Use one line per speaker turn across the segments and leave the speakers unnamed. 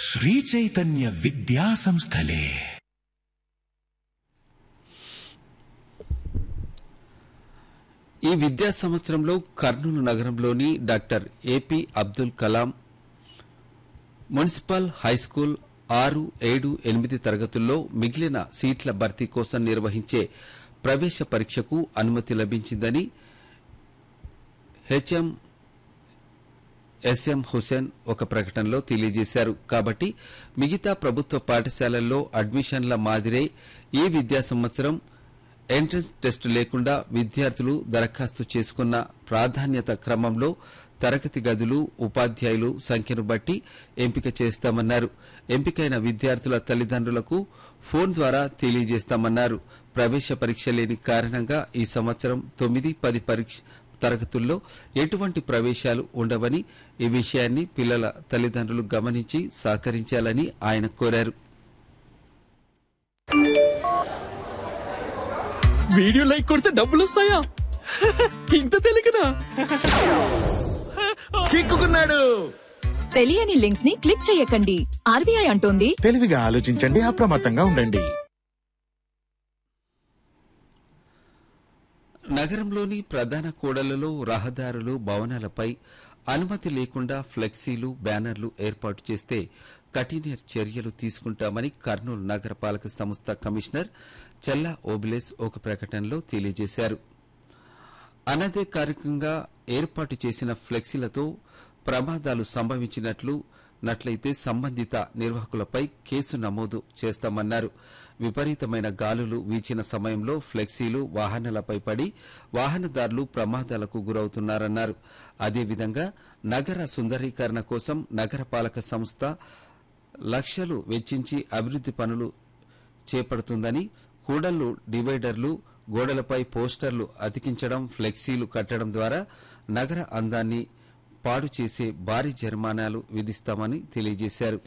శ్రీచైతన్య విద్యా సంస్థలే
ఈ విద్యా సంవత్సరంలో కర్నూలు నగరంలోని doctor AP Abdul Kalam municipal high school ఆరు ఏడు ఎనిమిది తరగతుల్లో మిగిలిన సీట్ల భర్తీ కోసం నిర్వహించే ప్రవేశ పరీక్షకు అనుమతి లభించిందని హెచ్ఎం ఎస్ఎం హుసేన్ ఒక ప్రకటనలో తెలియజేశారు కాబట్టి మిగతా ప్రభుత్వ పాఠశాలల్లో అడ్మిషన్ల మాదిరే ఈ విద్యా సంవత్సరం ఎంట్రన్స్ టెస్టు లేకుండా విద్యార్థులు దరఖాస్తు చేసుకున్న ప్రాధాన్యత క్రమంలో తరగతి గదులు ఉపాధ్యాయులు సంఖ్యను బట్టి ఎంపిక చేస్తామన్నారు ఎంపికైన విద్యార్థుల తల్లిదండ్రులకు ఫోన్ ద్వారా తెలియజేస్తామన్నారు ప్రవేశ పరీక్ష లేని కారణంగా ఈ సంవత్సరం తొమ్మిది పది పరీక్ష తరగతుల్లో ఎటువంటి ప్రవేశాలు ఉండవని ఈ విషయాన్ని పిల్లల తల్లిదండ్రులు గమనించి సహకరించాలని ఆయన కోరారు
వీడియో లైక్ కొడితే డబ్బులు వస్తాయా ఇంత తెలియకనా
చిక్కుకున్నాడు
తెలియని లింక్స్ ని క్లిక్ చేయకండి ఆర్బీఐ అంటోంది
తెలివిగా ఆలోచించండి అప్రమత్తంగా ఉండండి
నగరంలోని ప్రధాన కూడళ్లలో రహదారులు భవనాలపై అనుమతి లేకుండా ఫ్లెక్సీలు బ్యానర్లు ఏర్పాటు చేస్తే కఠిన చర్యలు తీసుకుంటామని కర్నూలు నగరపాలక సంస్థ కమిషనర్ చెల్లా ఓబిలేస్ ఒక ప్రకటనలో తెలియజేశారు అనధికారికంగా ఏర్పాటు చేసిన ఫ్లెక్సీలతో ప్రమాదాలు సంభవించినట్లు నట్లయితే సంబంధిత నిర్వాహకులపై కేసు నమోదు చేస్తామన్నారు విపరీతమైన గాలులు వీచిన సమయంలో ఫ్లెక్సీలు వాహనాలపై పడి వాహనదారులు ప్రమాదాలకు గురవుతున్నారన్నారు అదేవిధంగా నగర సుందరీకరణ కోసం నగరపాలక సంస్థ లక్షలు వెచ్చించి అభివృద్ది పనులు చేపడుతుందని కూడళ్లు డివైడర్లు గోడలపై పోస్టర్లు అతికించడం ఫ్లెక్సీలు కట్టడం ద్వారా నగర అందాన్ని పాడు చేసే భారీ జరిమానాలు విధిస్తామని తెలియజేశారు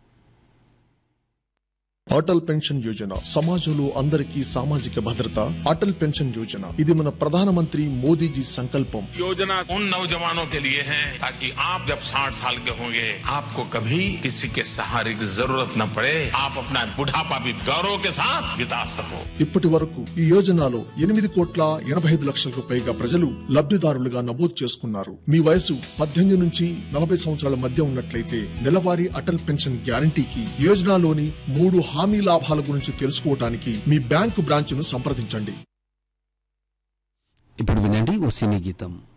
అటల్ పెన్షన్ యోజన సమాజంలో అందరికీ సామాజిక భద్రత అటల్ పెన్షన్ యోజన ఇది మన ప్రధానమంత్రి మోదీజీ సంకల్పం
योजना उन नौजवानों के लिए है ताकि आप जब 60 साल के होंगे आपको कभी किसी के सहारे की जरूरत न पड़े आप अपना बुढ़ापा भी गौरव के साथ बिता सको
ఇప్పటి వరకు ఈ యోజనలో ఎనిమిది కోట్ల ఎనభై ఐదు లక్షలకు పైగా ప్రజలు లబ్ధిదారులుగా నమోదు చేసుకున్నారు మీ వయసు పద్దెనిమిది నుంచి నలభై సంవత్సరాల మధ్య ఉన్నట్లయితే నెలవారీ అటల్ పెన్షన్ గ్యారంటీకి యోజనలోని మూడు హామీ లాభాల గురించి తెలుసుకోవడానికి మీ బ్యాంకు బ్రాంచ్ను సంప్రదించండి
ఇప్పుడు వినండి ఓ సినీ గీతం